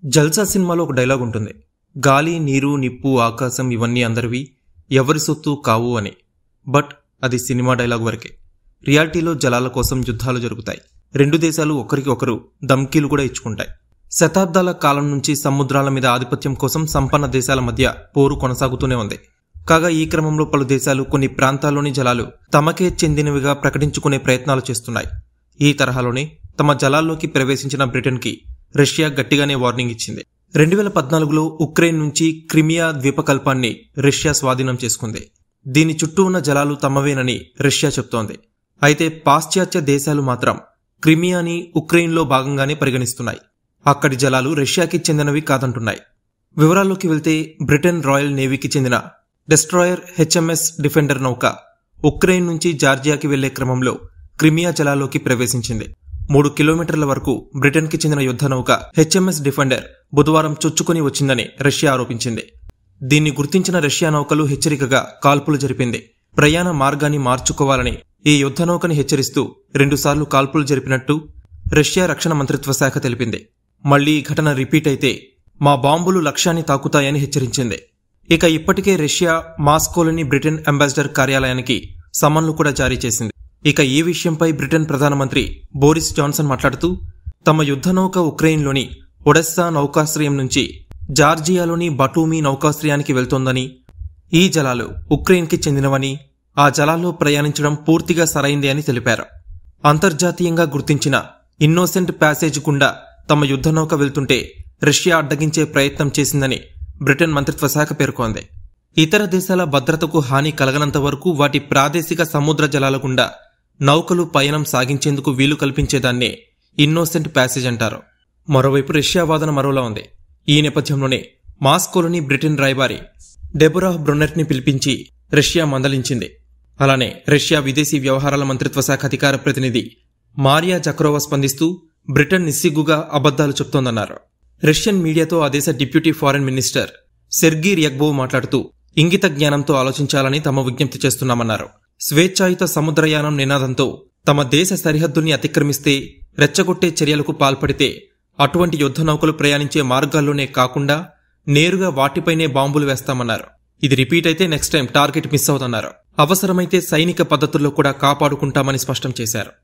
జల్సా సినిమాలో ఒక డైలాగ్ ఉంటుంది గాలి నీరు నిప్పు ఆకాశం ఇవన్నీ అందరివి ఎవరి సొత్తు కావు అని బట్ అది సినిమా డైలాగ్ వరకే రియాలిటీలో జలాల కోసం యుద్ధాలు జరుగుతాయి రెండు దేశాలు ఒకరికి ఒకరు ధమ్కీలు కూడా ఇచ్చుకుంటాయి శతాబ్దాల కాలం నుంచి సముద్రాల మీద ఆధిపత్యం కోసం సంపన్న దేశాల మధ్య పోరు కొనసాగుతూనే ఉంది కాగా ఈ క్రమంలో పలు దేశాలు కొన్ని ప్రాంతాల్లోని జలాలు తమకే చెందినవిగా ప్రకటించుకునే ప్రయత్నాలు చేస్తున్నాయి ఈ తరహాలోనే తమ జలాల్లోకి ప్రవేశించిన బ్రిటన్కి రష్యా గట్టిగానే వార్నింగ్ ఇచ్చింది రెండు వేల పద్నాలుగులో ఉక్రెయిన్ నుంచి క్రిమియా ద్వీపకల్పాన్ని రష్యా స్వాధీనం చేసుకుంది దీని చుట్టూ ఉన్న జలాలు తమవేనని రష్యా చెప్తోంది అయితే పాశ్చాత్య దేశాలు మాత్రం క్రిమియాని ఉక్రెయిన్లో భాగంగానే పరిగణిస్తున్నాయి అక్కడి జలాలు రష్యాకి చెందినవి కాదంటున్నాయి వివరాల్లోకి వెళ్తే బ్రిటన్ రాయల్ నేవీకి చెందిన డెస్ట్రాయర్ హెచ్ఎంఎస్ డిఫెండర్ నౌక ఉక్రెయిన్ నుంచి జార్జియాకి వెళ్లే క్రమంలో క్రిమియా జలాల్లోకి ప్రవేశించింది మూడు కిలోమీటర్ల వరకు బ్రిటన్కి చెందిన యుద్ధ నౌక హెచ్ఎంఎస్ డిఫెండర్ బుధవారం చొచ్చుకుని వచ్చిందని రష్యా ఆరోపించింది దీన్ని గుర్తించిన రష్యా నౌకలు హెచ్చరికగా కాల్పులు జరిపింది ప్రయాణ మార్గాన్ని మార్చుకోవాలని ఈ యుద్ధ నౌకని హెచ్చరిస్తూ రెండుసార్లు కాల్పులు జరిపినట్టు రష్యా రక్షణ మంత్రిత్వ శాఖ తెలిపింది మళ్లీ ఈ ఘటన రిపీట్ అయితే మా బాంబులు లక్ష్యాన్ని తాకుతాయని హెచ్చరించింది ఇక ఇప్పటికే రష్యా మాస్కోలోని బ్రిటన్ అంబాసిడర్ కార్యాలయానికి సమన్లు కూడా జారీ చేసింది ఇక ఈ విషయంపై బ్రిటన్ ప్రధానమంత్రి బోరిస్ జాన్సన్ మాట్లాడుతూ తమ యుద్ధ నౌక ఉక్రెయిన్లోని ఒడెస్సా నౌకాశ్రయం నుంచి జార్జియాలోని బటూమి నౌకాశ్రయానికి వెళ్తోందని ఈ జలాలు ఉక్రెయిన్కి చెందినవని ఆ జలాల్లో ప్రయాణించడం పూర్తిగా సరైందే అని తెలిపారు అంతర్జాతీయంగా గుర్తించిన ఇన్నోసెంట్ ప్యాసేజ్ గుండా తమ యుద్ధ నౌక వెళ్తుంటే రష్యా అడ్డగించే ప్రయత్నం చేసిందని బ్రిటన్ మంత్రిత్వ శాఖ పేర్కొంది ఇతర దేశాల భద్రతకు హాని కలగనంత వరకు వాటి ప్రాదేశిక సముద్ర జలాల గుండా నౌకలు పయనం సాగించేందుకు వీలు కల్పించేదాన్నే ఇన్నోసెంట్ ప్యాసేజ్ అంటారు మరోవైపు రష్యా వాదన మరోలా ఉంది ఈ నేపథ్యంలోనే మాస్కోలోని బ్రిటన్ రాయబారి డెబొరా బ్రొనెట్ని పిలిపించి రష్యా మందలించింది అలానే రష్యా విదేశీ వ్యవహారాల మంత్రిత్వ శాఖ అధికార ప్రతినిధి మారియా జక్రోవా స్పందిస్తూ బ్రిటన్ నిస్సిగ్గుగా అబద్దాలు చెప్తోందన్నారు రష్యన్ మీడియాతో ఆ దేశ డిప్యూటీ ఫారెన్ మినిస్టర్ సెర్గీ రియగ్బోవ్ మాట్లాడుతూ ఇంగిత జ్ఞానంతో ఆలోచించాలని తమ విజ్ఞప్తి చేస్తున్నామన్నారు స్వేచ్ఛాయుత సముద్రయానం నినాదంతో తమ దేశ సరిహద్దుల్ని అతిక్రమిస్తే రెచ్చగొట్టే చర్యలకు పాల్పడితే అటువంటి యుద్ధ నౌకలు ప్రయాణించే మార్గాల్లోనే కాకుండా నేరుగా వాటిపైనే బాంబులు వేస్తామన్నారు ఇది రిపీట్ అయితే నెక్స్ట్ టైం టార్గెట్ మిస్ అవుతున్నారు అవసరమైతే సైనిక పద్ధతుల్లో కూడా కాపాడుకుంటామని స్పష్టం చేశారు